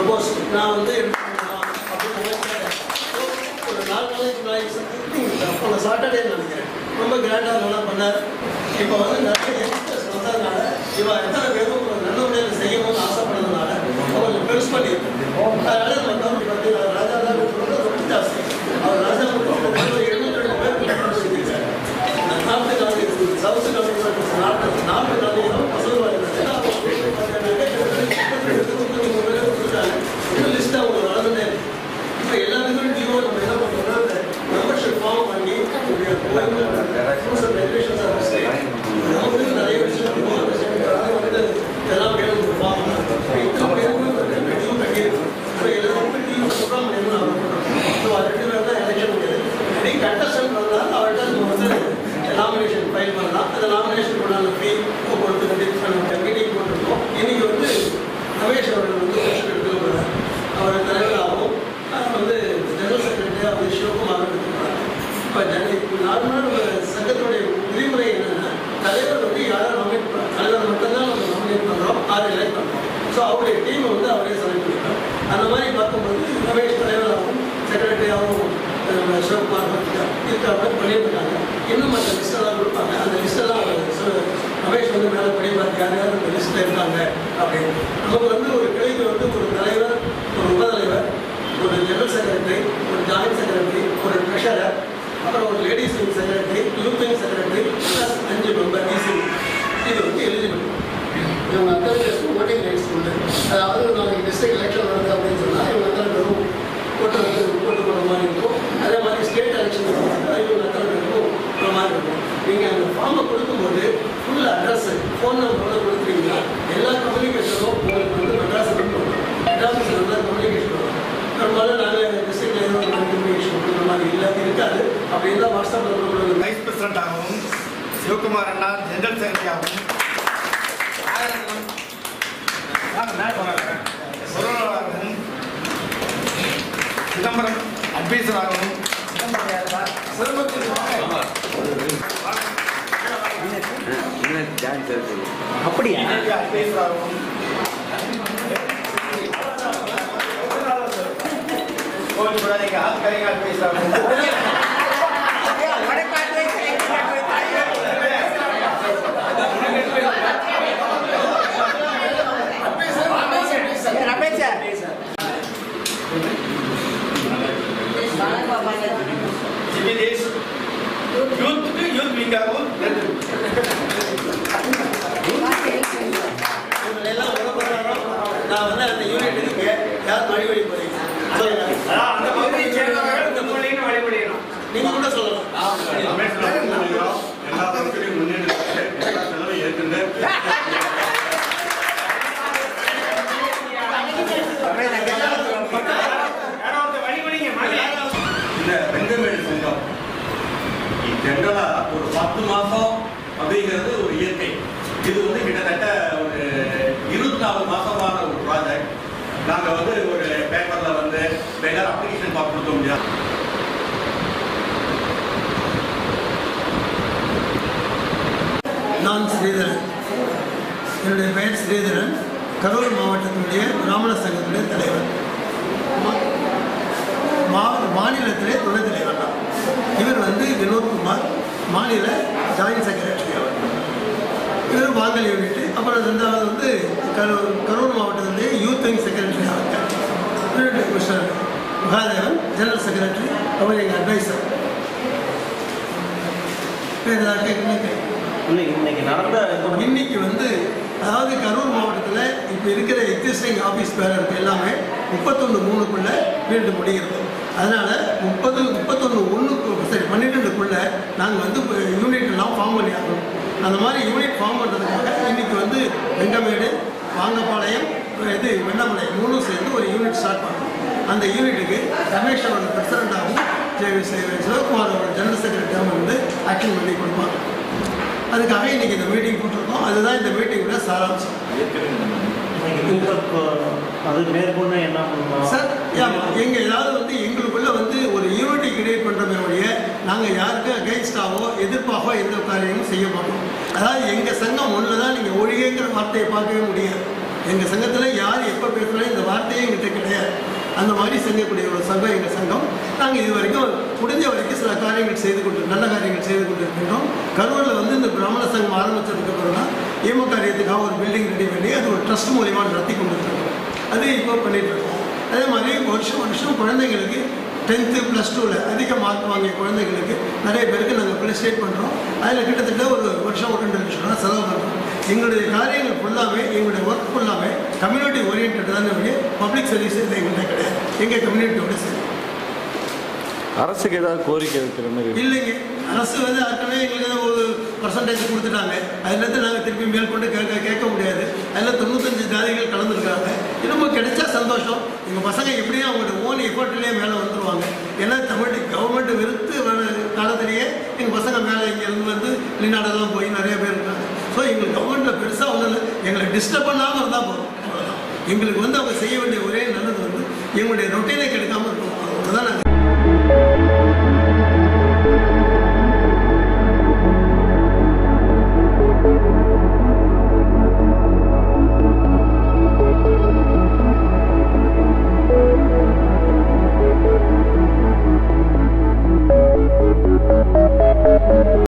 Suppose நான் வந்து எடுத்துக்கலாம் அப்படின்னு நினைக்கிறேன் So, ஒரு நாலு நாளைக்கு முன்னாடி போன சாட்டர்டே நினைக்கிறேன் ரொம்ப கிராண்டாக நல்லா பண்ணார் இப்போ வந்து நிறைய யங்ஸ்டர்ஸ் வந்ததுனால இவ எத்தனை பேரும் ஒரு நல்ல முறையில் செய்யணும்னு ஆசைப்படுறதுனால கொஞ்சம் பெருசு பண்ணியிருக்கோம் அதனால நம்ம கவர்மெண்ட் பற்றி ராஜா தான் ரொம்ப ஜாஸ்தி அவர் ராஜா மட்டும் எழுநூற்றி ரெண்டு பேர் செஞ்சிருக்காரு நாட்டு காந்தி சவுத்து காந்தி நாட்டு நாட்டு காந்தி லிஸ்ட் அவங்க வளர்ந்துட்டே இப்போ எல்லாத்துக்கும் டிஓ நம்ம என்ன பண்ணுறோம்னா அந்த மெம்பர்ஷிப் ஃபார்ம் பண்ணி நமக்கு நிறைய விஷயம் வந்து எல்லாம் வேணும் ஃபார்ம் இத்தனை பேருக்கு டிஓ கட்டியிருக்கோம் இப்போ எல்லாருக்கும் டிஓ ப்ரோக்ராம் பண்ணணும் ஸோ அது ரெண்டு பேர் தான் எலெக்ஷன் முடியாது ரெடி கண்டஸ்டன் வந்தால் அவர்கிட்ட நம்ம வந்து நாமினேஷன் ஃபைல் பண்ணலாம் அந்த நாமினேஷன் பண்ணால் ஃபீ கொடுத்து மீட்டிங் போட்டிருக்கோம் இன்னைக்கு வந்து ரமேஷ் அவர்கள் வந்து கொஸ்டின் எடுத்து போகிறார் அவர் தலைவராகவும் அஹ் வந்து ஜெனரல் செக்ரட்டரி அவர் சிவகுமார் எடுத்துக்கிறாங்க இப்போ ஜன நார்மலாக நம்ம சங்கத்துடைய விதிமுறை என்னென்னா தலைவர் வந்து யாரை நாமினேட் பண்ண தலைவர் மட்டும்தான் நம்ம நாமினேட் பண்ணுறோம் ஆறு எலெக்ட் பண்ணுறோம் ஸோ அவருடைய டீமை வந்து அவரே செலக்ட் பண்ணிக்கிறோம் அந்த மாதிரி பார்க்கும்போது ரமேஷ் தலைவராகவும் செக்ரட்டரியாகவும் நம்ம சிவகுமார் இருக்காங்க பண்ணிட்டு இருக்காங்க இன்னும் மற்ற லிஸ்டெல்லாம் கொடுப்பாங்க அந்த லிஸ்டெல்லாம் ரமேஷ் வந்து மேலே படிப்பார் யார் யார் அந்த லிஸ்ட்டில் இருக்காங்க அப்படின்னு நமக்கு வந்து ஒரு கிளைக்கு வந்து ஒரு தலைவர் ஒரு உபதலைவர் ஒரு ஜெனரல் செக்ரட்டரி ஒரு ஜாயின்ட் செக்ரட்டரி ஒரு ட்ரெஷரர் அப்புறம் ஒரு ladies wing secretary youth wing secretary plus அஞ்சு மெம்பர் டிசி இது வந்து எலிஜிபிள் இவங்க அத்தனை பேருக்கு ஓட்டிங் ரைட்ஸ் உண்டு அதாவது நாளைக்கு டிஸ்ட்ரிக்ட் எலெக்ஷன் வருது அப்படின்னு சொன்னால் இவங்க அத்தனை பேரும் ஓட்டு வந்து ஓட்டு போடுற மாதிரி இருக்கும் அதே மாதிரி ஸ்டேட் எலெக்ஷன் வரும்போது இவங்க அத்தனை பேருக்கும் போடுற மாதிரி இருக்கும் நீங்கள் அந்த ஃபார்மை கொடுக்கும்போது ஃபுல் அட்ரஸ் ஃபோன் நம்பரோட கொடுக்குறீங்கன்னா எல்லா கம்யூனிகேஷனும் உங்களுக்கு வந்து மெட்ராஸ் இருக்கும் மெட்ராஸில் இருந்தால் கம்யூனிகேஷன் வரும் பெரும்பாலும் நாங்கள் டிஸ்ட்ரிக்ட் ஏதோ கம்யூனிகேஷன் கொடுக்குற மாதிரி இல்லை இருக்காது அப்படி இருந்தால் வாட்ஸ்அப்பில் கொடுக்குறது வைஸ் பிரசிடண்டாகவும் சிவகுமார் அண்ணா ஜெனரல் செக்ரட்டரியாகவும் நாகரத்னம் பொருளாளராகவும் சிதம்பரம் அட்வைசராகவும் அப்படியா அட்வைசராகவும் கோவில் விடாதீங்க ஆத்காரிக அட்வைசராகவும் ஜிபிதேஷ் யூத்துக்கு யூத் விங்காகவும் இவங்களெல்லாம் உள்ள போகிறாரோ நான் வந்து அந்த யூனிட்டுக்கு யார் வழி வழி போகிறீங்க சொல்லுங்க அந்த பகுதியை சேர்ந்தவர்கள் இந்த மொழின்னு வழிபடுகிறோம் நீங்கள் கூட சொல்லலாம் எல்லா பக்கத்திலையும் முன்னேற்ற எல்லா செலவும் ஏற்கனவே யாரோ ஒருத்தர் வழிபடுங்க மாமி இந்த வெங்கமேடு சங்கம் ஜென்ரலா ஒரு பத்து மாசம் அப்படிங்கிறது ஒரு இயற்கை இது வந்து கிட்டத்தட்ட ஒரு இருபத்தி நாலு மாசமான ஒரு ப்ராஜெக்ட் நாங்க வந்து ஒரு பேப்பர்ல வந்து எல்லாரும் அப்ளிகேஷன் ஃபார்ம் கொடுக்க முடியாது நான் ஸ்ரீதரன் என்னுடைய பெயர் ஸ்ரீதரன் கரூர் மாவட்டத்தினுடைய பிராமண சங்கத்தினுடைய தலைவர் மா- மா- மாநிலத்திலே துணைத் தலைவர் தான் இவர் வந்து வினோத்குமார் மாநில ஜாயின்ட் செக்ரட்டரி அவர் இவர் வாங்கல் யூனிட் அப்புறம் ரெண்டாவது வந்து கரூர் கரூர் மாவட்டத்திலே யூத் விங் செக்ரட்டரி ஆகிறார் இவருடைய மிஸ்டர் மகாதேவன் ஜெனரல் செக்ரட்டரி அவர் எங்கள் அட்வைசர் வேறு ஏதாவது கேட்கணும் இன்னைக்கு இன்னைக்கு நடந்த இன்னைக்கு வந்து அதாவது கரூர் மாவட்டத்தில் இப்போ இருக்கிற எக்ஸிஸ்டிங் ஆஃபீஸ் பேரருக்கு எல்லாமே முப்பத்தொன்று மூணுக்குள்ளே வீடு முடிகிறது அதனால் முப்பது முப்பத்தொன்று ஒன்றுக்கு சரி பன்னிரெண்டுக்குள்ளே நாங்கள் வந்து யூனிட் எல்லாம் ஃபார்ம் பண்ணி ஆகணும் அந்த மாதிரி யூனிட் ஃபார்ம் பண்ணுறதுக்காக இன்னைக்கு வந்து வெங்கமேடு வாங்கப்பாளையம் இது வெண்ணமலை மூணும் சேர்ந்து ஒரு யூனிட் ஸ்டார்ட் பண்ணோம் அந்த யூனிட்டுக்கு ரமேஷ் அவரோட பிரசிடண்டாகவும் சிவகுமார் அவரோட ஜெனரல் செக்ரட்டரியாகவும் வந்து ஆக்ஷன் பண்ணி கொடுப்பாங்க அதுக்காக இன்னைக்கு இந்த மீட்டிங் போட்டிருக்கோம் அதுதான் இந்த மீட்டிங்கோட சாராம்சம் உங்களுக்கு அது மேற்கொண்டு என்ன பண்ணலாம் சார் எங்க ஏதாவது வந்து எங்களுக்குள்ள வந்து ஒரு யூனிட்டி கிரியேட் பண்றோமே ஒழிய நாங்க யாருக்கும் அகைன்ஸ்டாவோ எதிர்ப்பாகவோ எந்த காரியமும் செய்ய மாட்டோம் அதாவது எங்க சங்கம் ஒன்று தான் நீங்க ஒழியங்கிற வார்த்தையை பார்க்கவே முடியாது எங்க சங்கத்துல யார் எப்ப பேசுனாலும் இந்த வார்த்தையே எங்கிட்ட நாங்கள் இது வரைக்கும் முடிஞ்ச வரைக்கும் சில காரியங்கள் செய்து கொண்டு நல்ல காரியங்கள் செய்து கொண்டு இருக்கின்றோம் கரூரில் வந்து இந்த பிராமண சங்கம் ஆரம்பித்ததுக்கு அப்புறம் தான் ஈம காரியத்துக்காக ஒரு பில்டிங் ரெடி பண்ணி அது ஒரு ட்ரஸ்ட் மூலியமா நடத்தி கொண்டு இருக்கோம் அது இப்போ பண்ணிட்டு இருக்கோம் அதே மாதிரி வருஷம் வருஷம் குழந்தைங்களுக்கு டென்த்து ப்ளஸ் டூவில் அதிக மார்க் வாங்கிய குழந்தைங்களுக்கு நிறைய பேருக்கு நாங்கள் ப்ளேஸ்டேட் பண்ணுறோம் அதில் கிட்டத்தட்ட ஒரு வருஷம் ஒரு ரெண்டு லட்சம் ரூபா செலவு பண்ணுறோம் எங்களுடைய காரியங்கள் ஃபுல்லாகவே எங்களுடைய ஒர்க் ஃபுல்லாகவே கம்யூனிட்டி ஓரியன்ட் தான் பப்ளிக் சர்வீஸ் இது எங்கள்கிட்ட கிடையாது எங்கள் கம்யூனிட்டியோட சரி அரசுக்கு ஏதாவது கோரிக்கை வைக்கிற மாதிரி இல்லைங்க அரசு வந்து ஏற்கனவே எங்களுக்கு ஒரு பர்சன்டேஜ் கொடுத்துட்டாங்க அதுலேருந்து நாங்கள் திருப்பி மேற்கொண்டு கேட்க கேட்க முடியாது அதில் தொண்ணூத்தஞ்சு ஜாதிகள் கலந்துருக்காங்க இன்னமும் கிடைச்சா சந்தோஷம் எங்கள் பசங்க எப்படியும் அவங்களோட ஓன் எஃபர்ட்லேயே மேலே வந்துருவாங்க ஏன்னா தமிழ் கவர்மெண்ட் வெறுத்து வர காலத்திலேயே எங்கள் பசங்க மேலே இங்கேருந்து வந்து வெளிநாடெல்லாம் போய் நிறைய பேர் இருக்காங்க ஸோ எங்களுக்கு கவர்மெண்ட்டில் பெருசாக ஒன்றும் இல்லை எங்களை டிஸ்டர்ப் பண்ணாமல் இருந்தால் போதும் அவ்வளவுதான். எங்களுக்கு வந்து அவங்க செய்ய வேண்டிய ஒரே நல்லது வந்து எங்களுடைய ரொட்டீனை கெடுக்காமல் இருக்கும் அவ்வளோதான் நாங்கள்